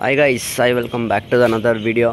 Hi guys I welcome back to another video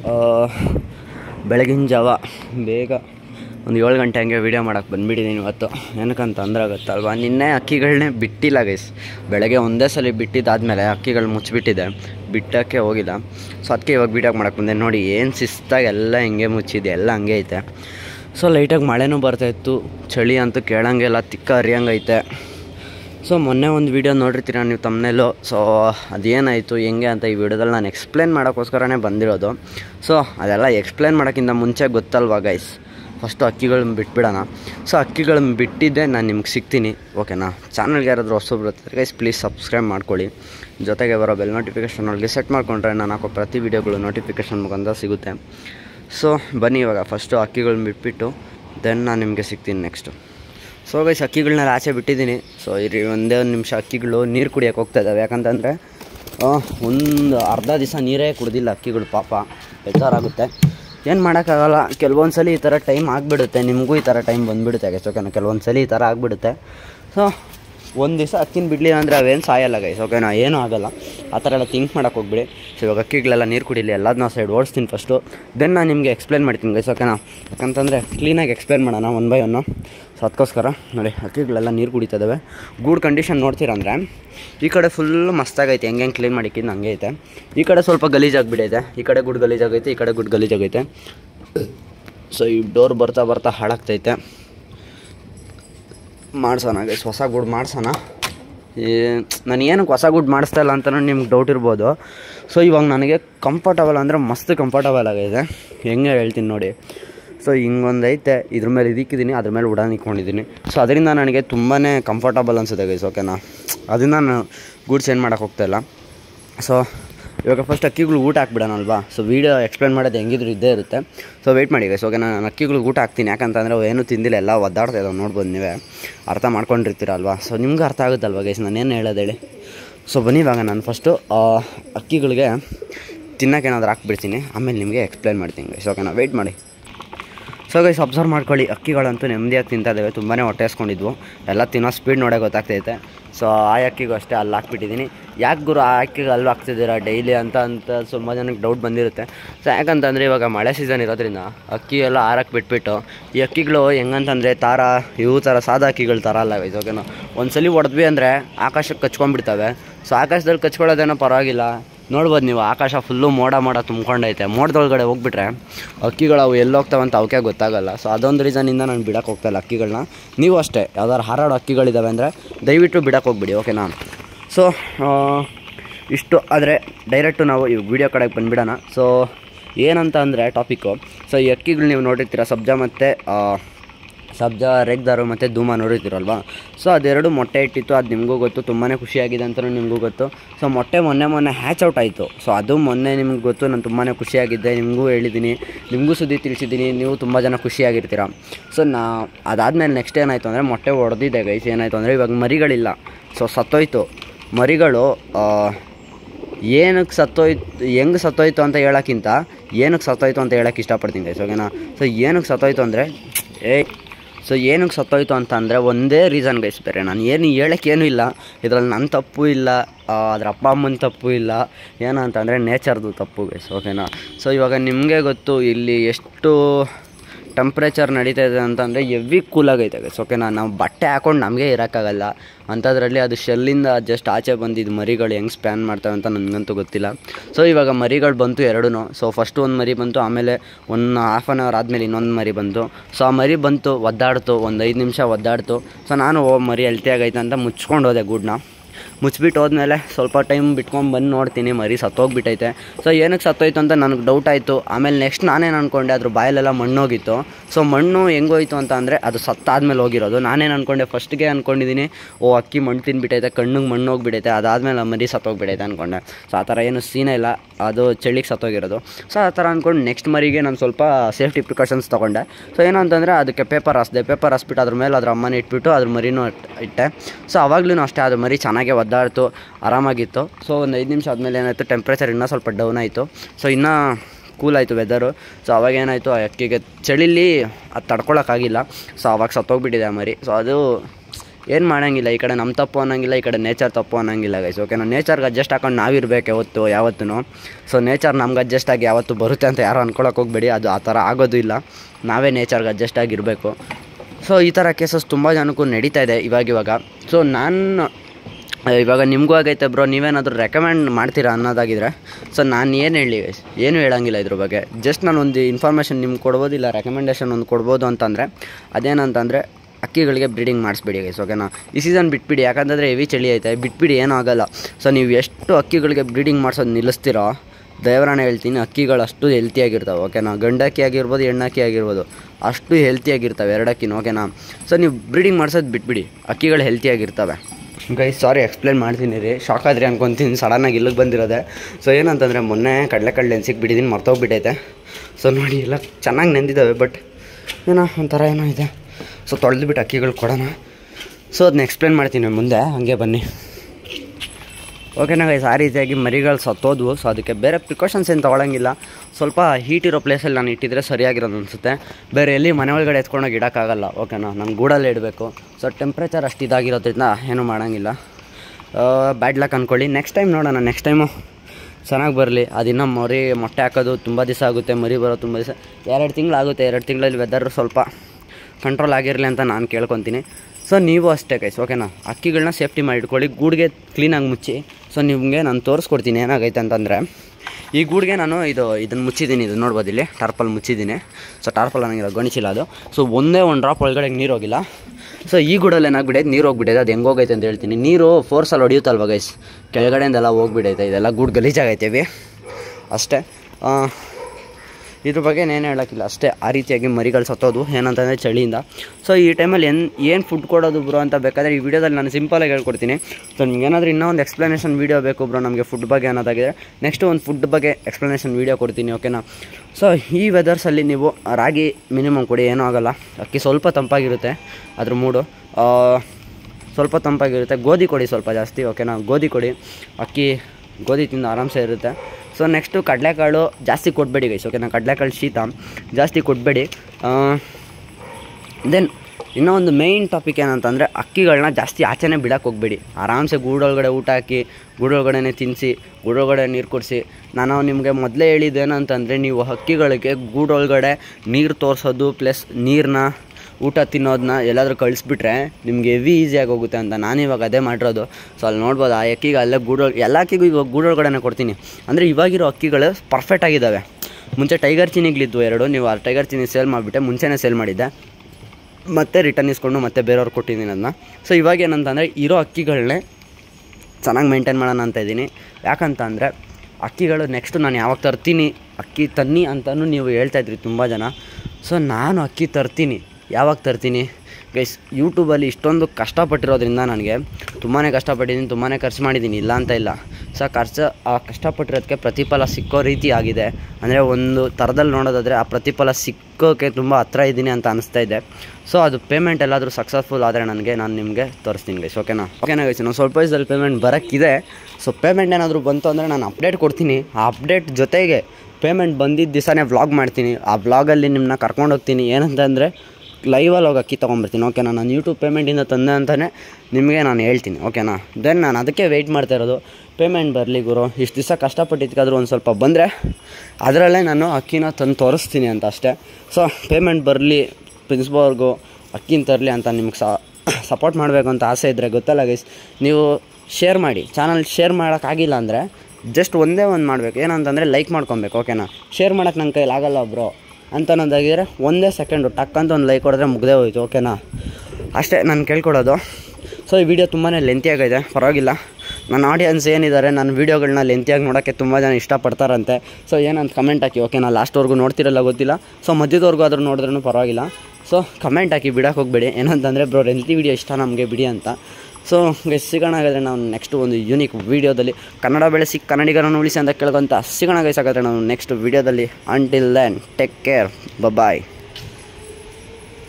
ಬೆಳಗಿನ ಜಾವ ಬೇಗ ಒಂದು ಏಳು ಗಂಟೆ ಹಂಗೆ ವೀಡಿಯೋ ಮಾಡೋಕ್ಕೆ ಬಂದುಬಿಟ್ಟಿದ್ದೀನಿ ಇವತ್ತು ಏನಕ್ಕಂತ ಅಂದ್ರೆ ಗೊತ್ತಲ್ವಾ ನಿನ್ನೆ ಅಕ್ಕಿಗಳನ್ನೇ ಬಿಟ್ಟಿಲ್ಲ ಗೈಸ್ ಬೆಳಗ್ಗೆ ಒಂದೇ ಸಲ ಬಿಟ್ಟಿದ್ದಾದಮೇಲೆ ಅಕ್ಕಿಗಳು ಮುಚ್ಚಿಬಿಟ್ಟಿದೆ ಬಿಟ್ಟಕ್ಕೆ ಹೋಗಿಲ್ಲ ಸೊ ಅದಕ್ಕೆ ಇವಾಗ ವೀಡಿಯೋ ಮಾಡೋಕ್ಕೆ ಬಂದೆ ನೋಡಿ ಏನು ಶಿಸ್ತಾಗಿ ಎಲ್ಲ ಹಿಂಗೆ ಮುಚ್ಚಿದೆ ಎಲ್ಲ ಹಂಗೆ ಐತೆ ಸೊ ಲೈಟಾಗಿ ಮಳೆನೂ ಬರ್ತಾಯಿತ್ತು ಚಳಿ ಅಂತೂ ಕೇಳಂಗಿಲ್ಲ ತಿಕ್ಕ ಹರಿಯಂಗೈತೆ ಸೊ ಮೊನ್ನೆ ಒಂದು ವೀಡಿಯೋ ನೋಡಿರ್ತೀರ ನೀವು ತಮ್ಮನೇಲು ಸೊ ಅದೇನಾಯಿತು ಹೆಂಗೆ ಅಂತ ಈ ವಿಡಿಯೋದಲ್ಲಿ ನಾನು ಎಕ್ಸ್ಪ್ಲೇನ್ ಮಾಡೋಕ್ಕೋಸ್ಕರನೇ ಬಂದಿರೋದು ಸೊ ಅದೆಲ್ಲ ಎಕ್ಸ್ಪ್ಲೇನ್ ಮಾಡೋಕ್ಕಿಂತ ಮುಂಚೆ ಗೊತ್ತಲ್ವಾ ಗೈಸ್ ಫಸ್ಟು ಅಕ್ಕಿಗಳನ್ನ ಬಿಟ್ಬಿಡೋಣ ಸೊ ಅಕ್ಕಿಗಳನ್ನ ಬಿಟ್ಟಿದ್ದೆ ನಾನು ನಿಮ್ಗೆ ಸಿಗ್ತೀನಿ ಓಕೆನಾ ಚಾನಲ್ಗೆ ಯಾರಾದರೂ ಹೊಸಬ್ರು ಬರ್ತಾರೆ ಗೈಸ್ ಪ್ಲೀಸ್ ಸಬ್ಸ್ಕ್ರೈಬ್ ಮಾಡ್ಕೊಳ್ಳಿ ಜೊತೆಗೆ ಬರೋ ಬೆಲ್ ನೋಟಿಫಿಕೇಷನ್ ಒಳಗೆ ಸೆಟ್ ಮಾಡ್ಕೊಂಡ್ರೆ ನಾನು ಹಾಕೋ ಪ್ರತಿ ವೀಡಿಯೋಗಳು ನೋಟಿಫಿಕೇಷನ್ ಮುಖಾಂತರ ಸಿಗುತ್ತೆ ಸೊ ಬನ್ನಿ ಇವಾಗ ಫಸ್ಟು ಅಕ್ಕಿಗಳನ್ನ ಬಿಟ್ಬಿಟ್ಟು ದೆನ್ ನಾನು ನಿಮಗೆ ಸಿಗ್ತೀನಿ ನೆಕ್ಸ್ಟು ಸೊ ಗೈಸ್ ಅಕ್ಕಿಗಳನ್ನೆಲ್ಲ ಆಚೆ ಬಿಟ್ಟಿದ್ದೀನಿ ಸೊ ಇರಿ ಒಂದೇ ಒಂದು ನಿಮಿಷ ಅಕ್ಕಿಗಳು ನೀರು ಕುಡಿಯೋಕೆ ಹೋಗ್ತಾ ಇದ್ದಾವೆ ಯಾಕಂತಂದರೆ ಒಂದು ಅರ್ಧ ದಿವಸ ನೀರೇ ಕುಡ್ದಿಲ್ಲ ಅಕ್ಕಿಗಳು ಪಾಪ ಬೇಜಾರಾಗುತ್ತೆ ಏನು ಮಾಡೋಕ್ಕಾಗಲ್ಲ ಕೆಲವೊಂದು ಸಲ ಈ ಥರ ಟೈಮ್ ಆಗಿಬಿಡುತ್ತೆ ನಿಮಗೂ ಈ ಥರ ಟೈಮ್ ಬಂದುಬಿಡುತ್ತೆ ಗೈಸ್ ಓಕೆನಾ ಕೆಲವೊಂದು ಸಲ ಈ ಥರ ಆಗಿಬಿಡುತ್ತೆ ಸೊ ಒಂದು ದಿವಸ ಅಕ್ಕಿನ ಬಿಡಲಿಲ್ಲ ಅಂದರೆ ಅವೇನು ಸಾಯಲ್ಲ ಗೈಸ್ ಓಕೆನಾ ಏನೂ ಆಗಲ್ಲ ಆ ಥರ ಎಲ್ಲ ಥಿಂಕ್ ಮಾಡೋಕೆ ಹೋಗ್ಬಿಡಿ ಸೊ ಇವಾಗ ಅಕ್ಕಿಗಳೆಲ್ಲ ನೀರು ಕುಡಿಲಿ ಎಲ್ಲದನ್ನ ಸೈಡ್ ಓಡಿಸ್ತೀನಿ ಫಸ್ಟು ದೆನ್ ನಾನು ನಿಮಗೆ ಎಕ್ಸ್ಪ್ಲೇನ್ ಮಾಡ್ತೀನಿ ಗೈಸ್ ಓಕೆನಾ ಯಾಕಂತಂದರೆ ಕ್ಲೀನಾಗಿ ಎಕ್ಸ್ಪ್ಲೇನ್ ಮಾಡೋಣ ಒನ್ ಬೈ ಒನ್ನು ಸೊ ಅದಕ್ಕೋಸ್ಕರ ನೋಡಿ ಅಕ್ಕಿಗಳೆಲ್ಲ ನೀರು ಕುಡಿತಾ ಇದ್ದಾವೆ ಗೂಡ್ ಕಂಡೀಷನ್ ನೋಡ್ತೀರಂದರೆ ಈ ಕಡೆ ಫುಲ್ಲು ಮಸ್ತಾಗೈತೆ ಹೆಂಗೆ ಹೆಂಗೆ ಕ್ಲೀನ್ ಮಾಡಿಕ್ಕಿದ್ದು ಹಂಗೆ ಐತೆ ಈ ಕಡೆ ಸ್ವಲ್ಪ ಗಲೀಜಾಗಿಬಿಡೈತೆ ಈ ಕಡೆ ಗುಡ್ ಗಲೀಜಾಗೈತೆ ಈ ಕಡೆ ಗುಡ್ ಗಲೀಜಾಗೈತೆ ಸೊ ಈ ಡೋರ್ ಬರ್ತಾ ಬರ್ತಾ ಹಾಳಾಗ್ತೈತೆ ಮಾಡ್ಸೋಣ ಗೈಸ್ ಹೊಸ ಗುಡ್ ಮಾಡ್ಸೋಣ ಈ ನಾನು ಏನಕ್ಕೆ ಹೊಸ ಗುಡ್ ಮಾಡಿಸ್ತಾ ಇಲ್ಲ ಅಂತ ನಿಮ್ಗೆ ಡೌಟ್ ಇರ್ಬೋದು ಸೊ ಇವಾಗ ನನಗೆ ಕಂಫರ್ಟಬಲ್ ಅಂದರೆ ಮಸ್ತ್ ಕಂಫರ್ಟಬಲ್ ಆಗಿದೆ ಹೆಂಗೆ ಹೇಳ್ತೀನಿ ನೋಡಿ ಸೊ ಹಿಂಗೊಂದು ಐತೆ ಇದ್ರ ಮೇಲೆ ಇದಕ್ಕಿದ್ದೀನಿ ಅದ್ರ ಮೇಲೆ ಉಡಾನ್ ಇಕ್ಕೊಂಡಿದ್ದೀನಿ ಸೊ ಅದರಿಂದ ನನಗೆ ತುಂಬಾ ಕಂಫರ್ಟಬಲ್ ಅನಿಸುತ್ತೆ ಗೈಸ್ ಓಕೆನಾ ಅದರಿಂದ ನಾನು ಗೂಡ್ಸ್ ಏನು ಮಾಡೋಕ್ಕೆ ಹೋಗ್ತಾಯಿಲ್ಲ ಸೊ ಇವಾಗ ಫಸ್ಟ್ ಅಕ್ಕಿಗಳು ಊಟ ಹಾಕ್ಬಿಡೋಣಲ್ವಾ ಸೊ ವೀಡಿಯೋ ಎಕ್ಸ್ಪ್ಲೇನ್ ಮಾಡೋದು ಹೆಂಗಿದ್ರು ಇದ್ದೇ ಇರುತ್ತೆ ಸೊ ವೆಯ್ಟ್ ಮಾಡಿ ಗೈಸ್ ಓಕೆ ನಾನು ಅಕ್ಕಿಗಳು ಊಟ ಹಾಕ್ತೀನಿ ಯಾಕಂತಂದರೆ ಅವು ಏನೂ ತಿಂದಿಲ್ಲ ಎಲ್ಲ ಒದ್ದಾಡ್ತಾ ಇದ್ದಾವೆ ನೋಡ್ಬೋದು ನೀವೇ ಅರ್ಥ ಮಾಡ್ಕೊಂಡಿರ್ತೀರಲ್ವಾ ಸೊ ನಿಮ್ಗೆ ಅರ್ಥ ಆಗುತ್ತಲ್ವ ಗೈಸ್ ನಾನೇನು ಹೇಳೋದು ಹೇಳಿ ಸೊ ಬನ್ನಿ ಇವಾಗ ನಾನು ಫಸ್ಟು ಅಕ್ಕಿಗಳಿಗೆ ತಿನ್ನೋಕ್ಕೇನಾದ್ರೂ ಹಾಕ್ಬಿಡ್ತೀನಿ ಆಮೇಲೆ ನಿಮಗೆ ಎಕ್ಸ್ಪ್ಲೇನ್ ಮಾಡ್ತೀನಿ ಗೈಸ್ ಓಕೆನಾ ವೆಯ್ಟ್ ಮಾಡಿ ಸೊ ಗೈಸ್ ಅಬ್ಸರ್ವ್ ಮಾಡ್ಕೊಳ್ಳಿ ಅಕ್ಕಿಗಳಂತೂ ನೆಮ್ಮದಿಯಾಗಿ ತಿಂತಾ ಇದ್ದಾವೆ ತುಂಬಾ ಹೊಟ್ಟೆ ಹಸ್ಕೊಂಡಿದ್ವು ಎಲ್ಲ ತಿನ್ನೋ ಸ್ಪೀಡ್ ನೋಡೋ ಗೊತ್ತಾಗ್ತೈತೆ ಸೊ ಆ ಅಕ್ಕಿಗೂ ಅಷ್ಟೇ ಅಲ್ಲಿ ಹಾಕ್ಬಿಟ್ಟಿದ್ದೀನಿ ಯಾಕೆ ಗುರು ಆ ಅಕ್ಕಿಗೆ ಅಲ್ಲಿ ಹಾಕ್ತಿದ್ದೀರಾ ಡೈಲಿ ಅಂತ ಅಂತ ತುಂಬ ಜನಕ್ಕೆ ಡೌಟ್ ಬಂದಿರುತ್ತೆ ಸೊ ಯಾಕಂತಂದರೆ ಇವಾಗ ಮಳೆ ಸೀಸನ್ ಇರೋದ್ರಿಂದ ಅಕ್ಕಿ ಎಲ್ಲ ಆರಕ್ಕೆ ಬಿಟ್ಬಿಟ್ಟು ಈ ಅಕ್ಕಿಗಳು ಹೆಂಗಂತಂದರೆ ತಾರ ಇವು ಥರ ಸಾದಾ ಅಕ್ಕಿಗಳು ಥರ ಅಲ್ಲ ಗೈಸ್ ಓಕೆನಾ ಒಂದು ಸಲ ಹೊಡೆದ್ವಿ ಅಂದರೆ ಆಕಾಶಕ್ಕೆ ಕಚ್ಕೊಂಡ್ಬಿಡ್ತವೆ ಸೊ ಆಕಾಶದಲ್ಲಿ ಕಚ್ಕೊಳ್ಳೋದೇನೋ ಪರವಾಗಿಲ್ಲ ನೋಡ್ಬೋದು ನೀವು ಆಕಾಶ ಫುಲ್ಲು ಮೋಡ ಮೋಡ ತುಂಬ್ಕೊಂಡೈತೆ ಮೋಡದೊಳಗಡೆ ಹೋಗ್ಬಿಟ್ರೆ ಅಕ್ಕಿಗಳು ಅವು ಎಲ್ಲಿ ಹೋಗ್ತಾವಂತ ಅವಕ್ಕೆ ಗೊತ್ತಾಗಲ್ಲ ಸೊ ಅದೊಂದು ರೀಸನಿಂದ ನಾನು ಬಿಡಕ್ಕೆ ಹೋಗ್ತಾಯಿಲ್ಲ ಅಕ್ಕಿಗಳನ್ನ ನೀವು ಅಷ್ಟೇ ಯಾವ್ದಾದ್ರು ಹಾರಾಡೋ ಅಕ್ಕಿಗಳಿದ್ದಾವೆ ಅಂದರೆ ದಯವಿಟ್ಟು ಬಿಡಕ್ಕೆ ಹೋಗ್ಬಿಡಿ ಓಕೆನಾ ಸೊ ಇಷ್ಟು ಆದರೆ ಡೈರೆಕ್ಟು ನಾವು ಈ ವಿಡಿಯೋ ಕಡೆಗೆ ಬಂದುಬಿಡೋಣ ಸೊ ಏನಂತ ಅಂದರೆ ಟಾಪಿಕ್ಕು ಸೊ ಈ ಅಕ್ಕಿಗಳು ನೀವು ನೋಡಿರ್ತೀರ ಸಬ್ಜಾ ಮತ್ತು ಸಬ್ಜಾ ರೇಗ್ದಾರು ಮತ್ತು ಧೂಮ ನೋಡಿರ್ತೀರಲ್ವಾ ಸೊ ಅದೆರಡು ಮೊಟ್ಟೆ ಇಟ್ಟಿತ್ತು ಅದು ನಿಮಗೂ ಗೊತ್ತು ತುಂಬಾ ಖುಷಿಯಾಗಿದೆ ಅಂತಲೂ ನಿಮಗೂ ಗೊತ್ತು ಸೊ ಮೊಟ್ಟೆ ಮೊನ್ನೆ ಮೊನ್ನೆ ಹ್ಯಾಚ್ ಔಟ್ ಆಯಿತು ಸೊ ಅದು ಮೊನ್ನೆ ನಿಮ್ಗೆ ಗೊತ್ತು ನಾನು ತುಂಬಾ ಖುಷಿಯಾಗಿದ್ದೆ ನಿಮಗೂ ಹೇಳಿದ್ದೀನಿ ನಿಮಗೂ ಸುದ್ದಿ ತಿಳಿಸಿದ್ದೀನಿ ನೀವು ತುಂಬ ಜನ ಖುಷಿಯಾಗಿರ್ತೀರ ಸೊ ನಾ ಅದಾದಮೇಲೆ ನೆಕ್ಸ್ಟ್ ಏನಾಯಿತು ಅಂದರೆ ಮೊಟ್ಟೆ ಹೊಡೆದಿದೆ ಗೈಸ್ ಏನಾಯಿತು ಅಂದರೆ ಇವಾಗ ಮರಿಗಳಿಲ್ಲ ಸೊ ಸತ್ತೋಯ್ತು ಮರಿಗಳು ಏನಕ್ಕೆ ಸತ್ತೋಯ್ತು ಹೆಂಗೆ ಸತ್ತೋಯ್ತು ಅಂತ ಹೇಳೋಕ್ಕಿಂತ ಏನಕ್ಕೆ ಸತ್ತೋಯ್ತು ಅಂತ ಹೇಳೋಕ್ಕೆ ಇಷ್ಟಪಡ್ತೀನಿ ಗೈಸ್ ಓಕೆನಾ ಸೊ ಏನಕ್ಕೆ ಸತ್ತೋಯ್ತು ಅಂದರೆ ಏ ಸೊ ಏನಕ್ಕೆ ಸತ್ತೋಯ್ತು ಅಂತ ಅಂದರೆ ಒಂದೇ ರೀಸನ್ ಗೈಸ್ ಬೇರೆ ನಾನು ಏನು ಹೇಳೋಕ್ಕೇನೂ ಇಲ್ಲ ಇದರಲ್ಲಿ ನನ್ನ ತಪ್ಪು ಇಲ್ಲ ಅದ್ರ ಅಪ್ಪ ಅಮ್ಮನ ತಪ್ಪು ಇಲ್ಲ ಏನಂತಂದರೆ ನೇಚರ್ದು ತಪ್ಪು ಗೈಸ್ ಓಕೆನಾ ಸೊ ಇವಾಗ ನಿಮಗೆ ಗೊತ್ತು ಇಲ್ಲಿ ಎಷ್ಟು ಟೆಂಪ್ರೇಚರ್ ನಡೀತಾ ಇದೆ ಅಂತಂದರೆ ಎವ್ವಿ ಕೂಲಾಗೈತೆ ಗೈಸ್ ಓಕೆನಾ ನಾವು ಬಟ್ಟೆ ಹಾಕೊಂಡು ನಮಗೆ ಇರೋಕ್ಕಾಗಲ್ಲ ಅಂಥದ್ರಲ್ಲಿ ಅದು ಶೆಲ್ಲಿಂದ ಜಸ್ಟ್ ಆಚೆ ಬಂದಿದ್ದು ಮರಿಗಳು ಹೆಂಗೆ ಸ್ಪ್ಯಾನ್ ಮಾಡ್ತವೆ ಅಂತ ನನಗಂತೂ ಗೊತ್ತಿಲ್ಲ ಸೊ ಇವಾಗ ಮರಿಗಳು ಬಂತು ಎರಡೂ ಸೊ ಫಸ್ಟು ಒಂದು ಮರಿ ಬಂತು ಆಮೇಲೆ ಒಂದು ಹಾಫ್ ಆನ್ ಅವರ್ ಆದಮೇಲೆ ಇನ್ನೊಂದು ಮರಿ ಬಂತು ಸೊ ಆ ಮರಿ ಬಂತು ಒದ್ದಾಡ್ತು ಒಂದು ಐದು ನಿಮಿಷ ಒದ್ದಾಡ್ತು ಸೊ ನಾನು ಓ ಮರಿ ಹೆಲ್ತಿಯಾಗೈತೆ ಅಂತ ಮುಚ್ಕೊಂಡು ಹೋದೆ ಗೂಡನ್ನ ಮುಚ್ಚಿಬಿಟ್ಟು ಹೋದ್ಮೇಲೆ ಸ್ವಲ್ಪ ಟೈಮ್ ಬಿಟ್ಕೊಂಡು ಬಂದು ನೋಡ್ತೀನಿ ಮರಿ ಸತ್ತೋಗ್ಬಿಟ್ಟೈತೆ ಸೊ ಏನಕ್ಕೆ ಸತ್ತೋಯ್ತು ಅಂತ ನನಗೆ ಡೌಟ್ ಆಯಿತು ಆಮೇಲೆ ನೆಕ್ಸ್ಟ್ ನಾನೇನು ಅಂದ್ಕೊಂಡೆ ಅದ್ರ ಬಾಯಲ್ಲೆಲ್ಲ ಮಣ್ಣೋಗಿತ್ತು ಸೊ ಮಣ್ಣು ಹೆಂಗೋಯ್ತು ಅಂತ ಅಂದರೆ ಅದು ಸತ್ತಾದ್ಮೇಲೆ ಹೋಗಿರೋದು ನಾನೇನು ಅಂದ್ಕೊಂಡೆ ಫಸ್ಟ್ಗೆ ಅಂದ್ಕೊಂಡಿದ್ದೀನಿ ಓ ಅಕ್ಕಿ ಮಣ್ಣು ತಿಂದ್ಬಿಟ್ಟೈತೆ ಕಣ್ಣಿಗೆ ಮಣ್ಣು ಹೋಗ್ಬಿಟ್ಟೈತೆ ಅದಾದಮೇಲೆ ಮರಿ ಸತ್ತೋಗ್ಬಿಟ್ಟೈತೆ ಅಂದ್ಕೊಂಡೆ ಸೊ ಆ ಥರ ಏನು ಸೀನೇ ಇಲ್ಲ ಅದು ಚಳಿಗೆ ಸತ್ತೋಗಿರೋದು ಸೊ ಆ ಥರ ಅಂದ್ಕೊಂಡು ನೆಕ್ಸ್ಟ್ ಮರಿಗೆ ನಾನು ಸ್ವಲ್ಪ ಸೇಫ್ಟಿ ಪ್ರಿಕಾಷನ್ಸ್ ತೊಗೊಂಡೆ ಸೊ ಏನು ಅಂತಂದರೆ ಅದಕ್ಕೆ ಪೇಪರ್ ಹಾಸ್ದೆ ಪೇಪರ್ ಹಾಸ್ಬಿಟ್ಟು ಅದ್ರ ಮೇಲೆ ಅದ್ರ ಅಮ್ಮನ ಇಟ್ಬಿಟ್ಟು ಅದ್ರ ಮರಿನೂ ಇಟ್ಟೆ ಸೊ ಅವಾಗ್ಲೂ ಅಷ್ಟೇ ಅದು ಮರಿ ಚೆನ್ನಾಗೇ ಒದ್ದಾಡ್ತು ಆರಾಮಾಗಿತ್ತು ಸೊ ಒಂದು ಐದು ನಿಮಿಷ ಆದಮೇಲೆ ಏನಾಯಿತು ಟೆಂಪ್ರೇಚರ್ ಇನ್ನೂ ಸ್ವಲ್ಪ ಡೌನ್ ಆಯಿತು ಸೊ ಇನ್ನೂ ಕೂಲ್ ಆಯಿತು ವೆದರು ಸೊ ಅವಾಗ ಏನಾಯಿತು ಆ ಅಕ್ಕಿಗೆ ಚಳಿಲಿ ಅದು ತಡ್ಕೊಳಕ್ಕಾಗಿಲ್ಲ ಸೊ ಅವಾಗ ಸತ್ತೋಗ್ಬಿಟ್ಟಿದೆ ಆ ಮರಿ ಸೊ ಅದು ಏನು ಮಾಡೋಂಗಿಲ್ಲ ಈ ಕಡೆ ನಮ್ಮ ತಪ್ಪು ಅನ್ನೋಂಗಿಲ್ಲ ಈ ಕಡೆ ನೇಚರ್ ತಪ್ಪು ಅನ್ನೋಂಗಿಲ್ಲ ಗೈಸ್ ಓಕೆನಾ ನೇಚರ್ಗೆ ಅಡ್ಜಸ್ಟ್ ಹಾಕೊಂಡು ನಾವಿರ್ಬೇಕು ಯಾವತ್ತು ಯಾವತ್ತೂ ಸೊ ನೇಚರ್ ನಮ್ಗೆ ಅಡ್ಜಸ್ಟ್ ಆಗಿ ಯಾವತ್ತು ಬರುತ್ತೆ ಅಂತ ಯಾರು ಅನ್ಕೊಳಕ್ಕೆ ಹೋಗ್ಬೇಡಿ ಅದು ಆ ಥರ ಆಗೋದು ಇಲ್ಲ ನಾವೇ ನೇಚರ್ಗೆ ಅಡ್ಜಸ್ಟ್ ಆಗಿರಬೇಕು ಸೊ ಈ ಥರ ಕೇಸಸ್ ತುಂಬ ಜನಕ್ಕೂ ನಡೀತಾ ಇದೆ ಇವಾಗ ಇವಾಗ ಸೊ ನಾನು ಇವಾಗ ನಿಮಗೂ ಆಗೈತೆ ಬ್ರೋ ನೀವೇನಾದರೂ ರೆಕಮೆಂಡ್ ಮಾಡ್ತೀರಾ ಅನ್ನೋದಾಗಿದ್ರೆ ಸೊ ನಾನು ಏನು ಹೇಳಿ guys? ಏನು ಹೇಳಂಗಿಲ್ಲ ಇದ್ರ ಬಗ್ಗೆ ಜಸ್ಟ್ ನಾನು ಒಂದು ಇನ್ಫಾರ್ಮೇಷನ್ ನಿಮ್ಗೆ ಕೊಡ್ಬೋದಿಲ್ಲ ರೆಕಮೆಂಡೇಷನ್ ಒಂದು ಕೊಡ್ಬೋದು ಅಂತಂದರೆ ಅದೇನಂತಂದರೆ ಅಕ್ಕಿಗಳಿಗೆ ಬ್ರೀಡಿಂಗ್ ಮಾಡಿಸ್ಬಿಡಿ ಗೈಸ್ ಓಕೆನಾ ಈ ಸೀಸನ್ ಬಿಟ್ಬಿಡಿ ಯಾಕಂತಂದರೆ ಹೆವಿ ಚಳಿ ಐತೆ ಬಿಟ್ಬಿಡಿ ಏನೂ ಆಗಲ್ಲ ಸೊ ನೀವು ಎಷ್ಟು ಅಕ್ಕಿಗಳಿಗೆ ಬ್ರೀಡಿಂಗ್ ಮಾಡಿಸೋದು ನಿಲ್ಲಿಸ್ತೀರೋ ದೇವರಾಣ ಹೇಳ್ತೀನಿ ಅಕ್ಕಿಗಳು ಅಷ್ಟು ಹೆಲ್ತಿಯಾಗಿರ್ತವೆ ಓಕೆನಾ ಗಂಡಕ್ಕಿ ಆಗಿರ್ಬೋದು ಹೆಣ್ಣಕ್ಕಿ ಆಗಿರ್ಬೋದು ಅಷ್ಟು ಹೆಲ್ತಿಯಾಗಿರ್ತವೆ ಎರಡಕ್ಕಿನ ಓಕೆನಾ ಸೊ ನೀವು ಬ್ರೀಡಿಂಗ್ ಮಾಡ್ಸೋದು ಬಿಟ್ಬಿಡಿ ಅಕ್ಕಿಗಳು ಹೆಲ್ತಿಯಾಗಿರ್ತವೆ ಗೈಸ್ ಸಾರಿ ಎಕ್ಸ್ಪ್ಲೇನ್ ಮಾಡ್ತೀನಿ ರೀ ಶಾಕ್ ಆದ್ರಿ ಅನ್ಕೊತೀನಿ ಸಡನ್ನಾಗಿ ಇಲ್ಲಿಗೆ ಬಂದಿರೋದೆ ಸೊ ಏನಂತಂದರೆ ಮೊನ್ನೆ ಕಡಲೆಕಳ್ಳೆ ನೆನ್ಸಿಗೆ ಬಿಟ್ಟಿದ್ದೀನಿ ಮರ್ತೋಗ್ಬಿಟ್ಟೈತೆ ಸೊ ನೋಡಿ ಎಲ್ಲ ಚೆನ್ನಾಗಿ ನೆಂದಿದ್ದಾವೆ ಬಟ್ ಏನೋ ಒಂಥರ ಏನೋ ಇದೆ ಸೊ ತೊಳೆದ್ಬಿಟ್ಟು ಅಕ್ಕಿಗಳು ಕೊಡೋಣ ಸೊ ಅದನ್ನ ಎಕ್ಸ್ಪ್ಲೇನ್ ಮಾಡ್ತೀನಿ ಮುಂದೆ ಹಾಗೆ ಬನ್ನಿ ಓಕೆನಾ ಗೈಸ್ ಆ ರೀತಿಯಾಗಿ ಮರಿಗಳು ಸತ್ತೋದ್ವು ಸೊ ಅದಕ್ಕೆ ಬೇರೆ ಪ್ರಿಕಾಷನ್ಸ್ ಏನು ತೊಗೊಳಂಗಿಲ್ಲ ಸ್ವಲ್ಪ ಹೀಟ್ ಇರೋ ಪ್ಲೇಸಲ್ಲಿ ನಾನು ಇಟ್ಟಿದ್ರೆ ಸರಿಯಾಗಿರೋದು ಅನಿಸುತ್ತೆ ಬೇರೆ ಎಲ್ಲಿ ಮನೆ ಒಳಗಡೆ ಎತ್ಕೊಂಡೋಗಿ ಇಡೋಕ್ಕಾಗಲ್ಲ ಓಕೆನಾ ನಾನು ಗೂಡಲ್ಲೇ ಇಡಬೇಕು ಸೊ ಟೆಂಪ್ರೇಚರ್ ಅಷ್ಟು ಇದಾಗಿರೋದ್ರಿಂದ ಏನೂ ಮಾಡೋಂಗಿಲ್ಲ ಬ್ಯಾಡ್ ಲಕ್ ಅಂದ್ಕೊಳ್ಳಿ ನೆಕ್ಸ್ಟ್ ಟೈಮ್ ನೋಡೋಣ ನೆಕ್ಸ್ಟ್ ಟೈಮು ಚೆನ್ನಾಗಿ ಬರಲಿ ಅದಿನ್ನೂ ಮರಿ ಮೊಟ್ಟೆ ಹಾಕೋದು ತುಂಬ ದಿವಸ ಆಗುತ್ತೆ ಮರಿ ಬರೋದು ತುಂಬ ದಿವಸ ಎರಡು ತಿಂಗಳಾಗುತ್ತೆ ಎರಡು ತಿಂಗಳಲ್ಲಿ ವೆದರ್ ಸ್ವಲ್ಪ ಕಂಟ್ರೋಲ್ ಆಗಿರಲಿ ಅಂತ ನಾನು ಕೇಳ್ಕೊತೀನಿ ಸೊ ನೀವು ಅಷ್ಟೇ ಕೈಸ್ ಓಕೆನಾ ಅಕ್ಕಿಗಳನ್ನ ಸೇಫ್ಟಿ ಮಾಡಿ ಇಟ್ಕೊಳ್ಳಿ ಗೂಡಿಗೆ ಕ್ಲೀನಾಗಿ ಮುಚ್ಚಿ ಸೊ ನಿಮಗೆ ನಾನು ತೋರಿಸ್ಕೊಡ್ತೀನಿ ಏನಾಗೈತೆ ಅಂತಂದರೆ ಈ ಗೂಡಿಗೆ ನಾನು ಇದು ಇದನ್ನು ಮುಚ್ಚಿದ್ದೀನಿ ಇದು ನೋಡ್ಬೋದು ಇಲ್ಲಿ ಟಾರ್ಪಲ್ ಮುಚ್ಚಿದ್ದೀನಿ ಸೊ ಟಾರ್ಪಲ್ ನನಗಿರೋ ಗಣಿಸಿಲ್ಲ ಅದು ಸೊ ಒಂದೇ ಒಂದು ಡ್ರಾಪ್ ಒಳಗಡೆ ನೀರು ಹೋಗಿಲ್ಲ ಸೊ ಈ ಗೂಡಲ್ಲಿ ಏನಾಗ್ಬಿಟ್ಟೈತೆ ನೀರು ಹೋಗ್ಬಿಟ್ಟೈತೆ ಅದು ಹೆಂಗೆ ಹೋಗೈತೆ ಅಂತ ಹೇಳ್ತೀನಿ ನೀರು ಫೋರ್ಸಲ್ಲಿ ಹೊಡಿಯುತ್ತಲ್ವ ಗೈಸ್ ಕೆಳಗಡೆಯಿಂದೆಲ್ಲ ಹೋಗ್ಬಿಟ್ಟೈತೆ ಇದೆಲ್ಲ ಗೂಡು ಗಲೀಜಾಗೈತೆ ಅಷ್ಟೇ ಆ, ಇದ್ರ ಬಗ್ಗೆ ಏನು ಹೇಳೋಕ್ಕಿಲ್ಲ ಅಷ್ಟೇ ಆ ರೀತಿಯಾಗಿ ಮರಿಗಳು ಸತ್ತೋದು ಏನಂತಂದರೆ ಚಳಿಯಿಂದ ಸೊ ಈ ಟೈಮಲ್ಲಿ ಏನು ಏನು ಫುಡ್ ಕೊಡೋದು ಬ್ರೋ ಅಂತ ಬೇಕಾದರೆ ಈ ವಿಡಿಯೋದಲ್ಲಿ ನಾನು ಸಿಂಪಲಾಗಿ ಹೇಳ್ಕೊಡ್ತೀನಿ ಸೊ ನಿಮ್ಗೆ ಏನಾದರೂ ಇನ್ನೂ ಒಂದು ಎಕ್ಸ್ಪ್ಲನೇಷನ್ ವೀಡಿಯೋ ಬೇಕು ಬ್ರೋ ನಮಗೆ ಫುಡ್ ಬಗ್ಗೆ ಅನ್ನೋದಾಗಿದೆ ನೆಕ್ಸ್ಟ್ ಒಂದು ಫುಡ್ ಬಗ್ಗೆ ಎಕ್ಸ್ಪ್ಲನೇಷನ್ ವೀಡಿಯೋ ಕೊಡ್ತೀನಿ ಓಕೆನಾ ಸೊ ಈ ವೆದರ್ಸಲ್ಲಿ ನೀವು ರಾಗಿ ಮಿನಿಮಮ್ ಕೊಡಿ ಏನೂ ಆಗೋಲ್ಲ ಅಕ್ಕಿ ಸ್ವಲ್ಪ ತಂಪಾಗಿರುತ್ತೆ ಅದ್ರ ಮೂಡು ಆ, ಸ್ವಲ್ಪ ತಂಪಾಗಿರುತ್ತೆ ಗೋಧಿ ಕೊಡಿ ಸ್ವಲ್ಪ ಜಾಸ್ತಿ ಓಕೆನಾ ಗೋಧಿ ಕೊಡಿ ಅಕ್ಕಿ ಗೋಧಿ ತಿಂದು ಆರಾಮ್ಸೆ ಇರುತ್ತೆ ಸೊ ನೆಕ್ಸ್ಟು ಕಡಲೆಕಾಳು ಜಾಸ್ತಿ ಕೊಡಬೇಡಿ ಗೈಸ್ ಓಕೆನಾ ಕಡಲೆಕಾಳು ಶೀತ ಜಾಸ್ತಿ ಕೊಡಬೇಡಿ ದೆನ್ ಇನ್ನೂ ಒಂದು ಮೇಯ್ನ್ ಟಾಪಿಕ್ ಏನಂತಂದರೆ ಅಕ್ಕಿಗಳನ್ನ ಜಾಸ್ತಿ ಆಚೆನೇ ಬಿಡಕ್ಕೆ ಹೋಗಬೇಡಿ ಆರಾಮ್ಸೆ ಗೂಡೊಳಗಡೆ ಊಟ ಹಾಕಿ ಗೂಡೊಳಗಡೆ ತಿನ್ನಿಸಿ ಗೂಡೊಳಗಡೆ ನೀರು ಕುಡಿಸಿ ನಾನು ನಿಮಗೆ ಮೊದಲೇ ಹೇಳಿದ್ದೇನಂತಂದರೆ ನೀವು ಹಕ್ಕಿಗಳಿಗೆ ಗೂಡೊಳಗಡೆ ನೀರು ತೋರಿಸೋದು ಪ್ಲಸ್ ನೀರನ್ನ ಊಟ ತಿನ್ನೋದನ್ನ ಎಲ್ಲಾದರೂ ಕಳಿಸ್ಬಿಟ್ರೆ ನಿಮ್ಗೆ ಹೆವಿ ಈಸಿಯಾಗಿ ಹೋಗುತ್ತೆ ಅಂತ ನಾನು ಇವಾಗ ಅದೇ ಮಾಡಿರೋದು ಸೊ ಅಲ್ಲಿ ನೋಡ್ಬೋದು ಆ ಅಕ್ಕಿಗೆ ಅಲ್ಲೇ ಗೂಡೊಳ್ ಎಲ್ಲ ಅಕ್ಕಿಗೂ ಇವಾಗ ಗೂಡೊಳಗಡೆ ಕೊಡ್ತೀನಿ ಅಂದರೆ ಇವಾಗಿರೋ ಅಕ್ಕಿಗಳು ಪರ್ಫೆಕ್ಟ್ ಆಗಿದ್ದಾವೆ ಮುಂಚೆ ಟೈಗರ್ ಚಿನಿಗಳಿದ್ವು ಎರಡು ನೀವು ಆ ಟೈಗರ್ ಚಿನಿ ಸೇಲ್ ಮಾಡಿಬಿಟ್ಟೆ ಮುಂಚೆನೇ ಸೇಲ್ ಮಾಡಿದ್ದೆ ಮತ್ತೆ ರಿಟರ್ನ್ ಇಸ್ಕೊಂಡು ಮತ್ತೆ ಬೇರೆಯವ್ರಿಗೆ ಕೊಟ್ಟಿದ್ದೀನಿ ಅದನ್ನ ಸೊ ಇವಾಗ ಏನಂತಂದರೆ ಇರೋ ಅಕ್ಕಿಗಳನ್ನೇ ಚೆನ್ನಾಗಿ ಮೇಂಟೈನ್ ಮಾಡೋಣ ಅಂತ ಇದ್ದೀನಿ ಯಾಕಂತ ಅಂದರೆ ಅಕ್ಕಿಗಳು ನೆಕ್ಸ್ಟ್ ನಾನು ಯಾವಾಗ ತರ್ತೀನಿ ಅಕ್ಕಿ ತನ್ನಿ ಅಂತಲೂ ನೀವು ಹೇಳ್ತಾಯಿದ್ರಿ ತುಂಬ ಜನ ಸೊ ನಾನು ಅಕ್ಕಿ ತರ್ತೀನಿ ಯಾವಾಗ ತರ್ತೀನಿ ಗೈಸ್ ಯೂಟ್ಯೂಬಲ್ಲಿ ಇಷ್ಟೊಂದು ಕಷ್ಟಪಟ್ಟಿರೋದ್ರಿಂದ ನನಗೆ ತುಂಬಾ ಕಷ್ಟಪಟ್ಟಿದ್ದೀನಿ ತುಂಬಾ ಖರ್ಚು ಮಾಡಿದ್ದೀನಿ ಇಲ್ಲ ಅಂತ ಇಲ್ಲ ಸೊ ಖರ್ಚು ಆ ಕಷ್ಟಪಟ್ಟಿರೋದಕ್ಕೆ ಪ್ರತಿಫಲ ಸಿಕ್ಕೋ ರೀತಿ ಆಗಿದೆ ಅಂದರೆ ಒಂದು ಥರದಲ್ಲಿ ನೋಡೋದಾದರೆ ಆ ಪ್ರತಿಫಲ ಸಿಕ್ಕೋಕ್ಕೆ ತುಂಬ ಹತ್ರ ಇದ್ದೀನಿ ಅಂತ ಅನಿಸ್ತಾ ಇದೆ ಸೊ ಅದು ಪೇಮೆಂಟ್ ಎಲ್ಲಾದರೂ ಸಕ್ಸಸ್ಫುಲ್ ಆದರೆ ನನಗೆ ನಾನು ನಿಮಗೆ ತೋರಿಸ್ತೀನಿ ಗೈಸ್ ಓಕೆನಾ ಓಕೆನಾ ಗೈಸ್ ನಾವು ಸ್ವಲ್ಪ ದಿವಸದಲ್ಲಿ ಪೇಮೆಂಟ್ ಬರೋಕ್ಕಿದೆ ಸೊ ಪೇಮೆಂಟ್ ಏನಾದರೂ ಬಂತು ಅಂದರೆ ನಾನು ಅಪ್ಡೇಟ್ ಕೊಡ್ತೀನಿ ಆ ಅಪ್ಡೇಟ್ ಜೊತೆಗೆ ಪೇಮೆಂಟ್ ಬಂದಿದ್ದ ದಿವಸನೇ ವ್ಲಾಗ್ ಮಾಡ್ತೀನಿ ಆ ವ್ಲಾಗಲ್ಲಿ ನಿಮ್ಮನ್ನ ಕರ್ಕೊಂಡು ಹೋಗ್ತೀನಿ ಏನಂತಂದರೆ ಲೈವಲ್ಲಿ ಹೋಗಿ ಅಕ್ಕಿ ತೊಗೊಂಬರ್ತೀನಿ ಓಕೆನಾ ನಾನು ಯೂಟ್ಯೂಬ್ ಪೇಮೆಂಟಿಂದ ತಂದೆ ಅಂತಲೇ ನಿಮಗೆ ನಾನು ಹೇಳ್ತೀನಿ ಓಕೆನಾ ದೆನ್ ನಾನು ಅದಕ್ಕೆ ವೆಯ್ಟ್ ಮಾಡ್ತಾ ಇರೋದು ಪೇಮೆಂಟ್ ಬರಲಿ ಗುರು ಇಷ್ಟು ದಿವಸ ಕಷ್ಟಪಟ್ಟಿದ್ದಕ್ಕಾದ್ರೂ ಒಂದು ಸ್ವಲ್ಪ ಬಂದರೆ ಅದರಲ್ಲೇ ನಾನು ಅಕ್ಕಿನ ತಂದು ತೋರಿಸ್ತೀನಿ ಅಂತ ಅಷ್ಟೇ ಸೊ ಪೇಮೆಂಟ್ ಬರಲಿ ಪ್ರಿನ್ಸಿಪಲ್ಗೂ ಅಕ್ಕಿನ ತರಲಿ ಅಂತ ನಿಮ್ಗೆ ಸಪೋರ್ಟ್ ಮಾಡಬೇಕು ಅಂತ ಆಸೆ ಇದ್ದರೆ ಗೊತ್ತಲ್ಲ ಗೈಸ್ ನೀವು ಶೇರ್ ಮಾಡಿ ಚಾನಲ್ ಶೇರ್ ಮಾಡೋಕ್ಕಾಗಿಲ್ಲ ಅಂದರೆ ಜಸ್ಟ್ ಒಂದೇ ಒಂದು ಮಾಡಬೇಕು ಏನಂತಂದರೆ ಲೈಕ್ ಮಾಡ್ಕೊಬೇಕು ಓಕೆನಾ ಶೇರ್ ಮಾಡೋಕ್ಕೆ ನನ್ನ ಕೈಲಿ ಆಗಲ್ಲ ಬ್ರೋ ಅಂತ ಅನ್ನೋದಾಗಿದ್ರೆ ಒಂದೇ ಸೆಕೆಂಡು ಟಕ್ ಅಂತ ಒಂದು ಲೈಕ್ ಹೊಡೆದ್ರೆ ಮುಗ್ದೇ ಹೋಯ್ತು ಓಕೆನಾ ಅಷ್ಟೇ ನಾನು ಕೇಳ್ಕೊಡೋದು ಸೊ ಈ ವಿಡಿಯೋ ತುಂಬಾ ಲೆಂತಿಯಾಗಿದೆ ಪರವಾಗಿಲ್ಲ ನನ್ನ ಆಡಿಯನ್ಸ್ ಏನಿದ್ದಾರೆ ನನ್ನ ವೀಡಿಯೋಗಳನ್ನ ಲೆಂತಿಯಾಗಿ ನೋಡೋಕ್ಕೆ ತುಂಬ ಜನ ಇಷ್ಟಪಡ್ತಾರಂತೆ ಸೊ ಏನಂತ ಕಮೆಂಟ್ ಹಾಕಿ ಓಕೆನಾ ಲಾಸ್ಟ್ವರೆಗೂ ನೋಡ್ತಿರಲ್ಲ ಗೊತ್ತಿಲ್ಲ ಸೊ ಮಧ್ಯದವರೆಗೂ ಆದರೂ ನೋಡಿದ್ರೂ ಪರವಾಗಿಲ್ಲ ಸೊ ಕಮೆಂಟ್ ಹಾಕಿ ಬಿಡೋಕೆ ಹೋಗ್ಬೇಡಿ ಏನಂತಂದರೆ ಬ್ರೋ ಲೆಂತಿ ವಿಡಿಯೋ ಇಷ್ಟ ನಮಗೆ ಬಿಡಿ ಅಂತ ಸೊ ಗೈಸ್ ಸಿಗೋಣ ಹಾಗಾದರೆ ನಾವು ನೆಕ್ಸ್ಟ್ ಒಂದು ಯೂನಿಕ್ ವೀಡಿಯೋದಲ್ಲಿ ಕನ್ನಡ ಬೆಳೆಸಿ ಕನ್ನಡಿಗರನ್ನು ಉಳಿಸಿ ಅಂತ ಕೇಳ್ಕೊಂತ ಸಿಗೋಣ ಗೈಸ್ ಹಾಗಾದರೆ ನಾವು ನೆಕ್ಸ್ಟ್ ವೀಡಿಯೋದಲ್ಲಿ ಅಂಟಿಲ್ ದೆನ್ ಟೇಕ್ ಕೇರ್ ಬಾಯ್